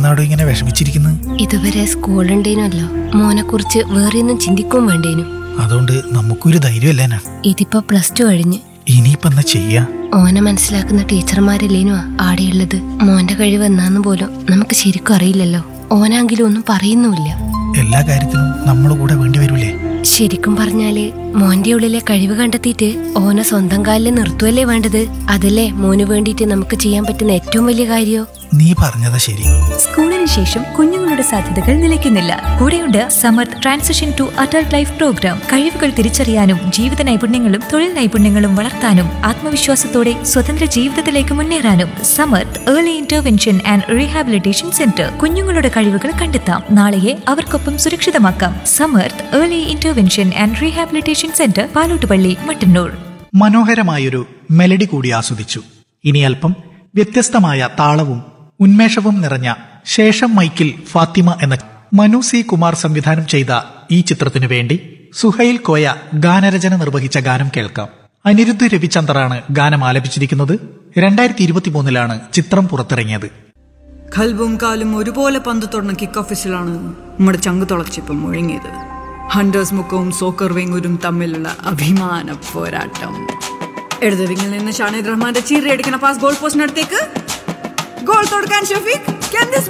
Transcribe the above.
എന്താടോ ഇങ്ങനെ വിഷമിച്ചിരിക്കുന്നത് ഇതുവരെ സ്കൂളുണ്ടേനല്ലോ മോനെ കുറിച്ച് വേറെ ഒന്നും ചിന്തിക്കും വേണ്ടേനു അതുകൊണ്ട് നമുക്കൊരു ധൈര്യമല്ലേനാ ഇതിപ്പോ പ്ലസ് ടു കഴിഞ്ഞ് ഇനിയിപ്പോ എന്താ ചെയ്യാ ഓനെ മനസ്സിലാക്കുന്ന ടീച്ചർമാരല്ലേനു ആടെയുള്ളത് മോന്റെ കഴിവ് എന്നാന്ന് പോലും നമുക്ക് ശരിക്കും അറിയില്ലല്ലോ ഓനാങ്കിലും ഒന്നും പറയുന്നുമില്ല എല്ലാ കാര്യത്തിനും നമ്മളെ കൂടെ വേണ്ടി വരൂലേ ശരിക്കും പറഞ്ഞാല് മോന്റെ ഉള്ളിലെ കഴിവ് കണ്ടെത്തിയിട്ട് ഓനെ സ്വന്തം കാലിൽ നിർത്തുവല്ലേ വേണ്ടത് അതല്ലേ മോന് വേണ്ടിയിട്ട് നമുക്ക് ചെയ്യാൻ പറ്റുന്ന ഏറ്റവും വലിയ കാര്യോ നീ പറഞ്ഞതാ ശരി സ്കൂളിന് ശേഷം കുഞ്ഞുങ്ങളുടെ സാധ്യതകൾ നിലയ്ക്കുന്നില്ല കൂടെയുണ്ട് Samarth transition to adult life program കഴിവുകൾ തിരിച്ചറിയാനും ജീവിത നൈപുണ്യങ്ങളും തൊഴിൽ നൈപുണ്യങ്ങളും വളർത്താനും ആത്മവിശ്വാസത്തോടെ സ്വതന്ത്ര ജീവിതത്തിലേക്ക് മുന്നേറാനും Samarth early intervention and rehabilitation centre കുഞ്ഞുങ്ങളുടെ കഴിവുകൾ കണ്ടെത്താം നാളെയെ അവർക്കൊപ്പം സുരക്ഷിതമാക്കാം Samarth early intervention and rehabilitation centre Palottupalli Mattannur മനോഹരമായൊരു മെലഡി കൂടി ആസ്വദിച്ചു ഇനി അല്പം വ്യത്യസ്തമായ താളവും ഉന്മേഷവും നിറഞ്ഞ ശേഷം മൈക്കിൽ ഫാത്തിമ എന്ന മനു സി കുമാർ സംവിധാനം ചെയ്ത ഈ ചിത്രത്തിനു വേണ്ടി സുഹൈൽ കോയ ഗാനരചന നിർവഹിച്ച ഗാനം കേൾക്കാം അനിരുദ്ധ് രവിചന്ദറാണ് ഗാനം ആലപിച്ചിരിക്കുന്നത് രണ്ടായിരത്തി ഇരുപത്തിമൂന്നിലാണ് ചിത്രം പുറത്തിറങ്ങിയത് കൽബും കാലും ഒരുപോലെ പന്ത് തൊടുന്ന കിക്ക് ഓഫീസിലാണ് നമ്മുടെ ചങ്ക് തുളച്ചിപ്പം മുഴങ്ങിയത് ഹണ്ടേഴ്സ് മുക്കവും സോക്കർ വെങ്ങൂരും തമ്മിലുള്ള അഭിമാന പോരാട്ടം ഇടത് വിങ്ങിൽ നിന്ന് ഷാനിദ് റഹ്മാന്റെ ചീറി അടിക്കുന്ന പാസ് ഗോൾ പോസ്റ്റിനടുത്തേക്ക് ഗോൾ തൊടുക്കാൻ ഷഫീഖ് Can this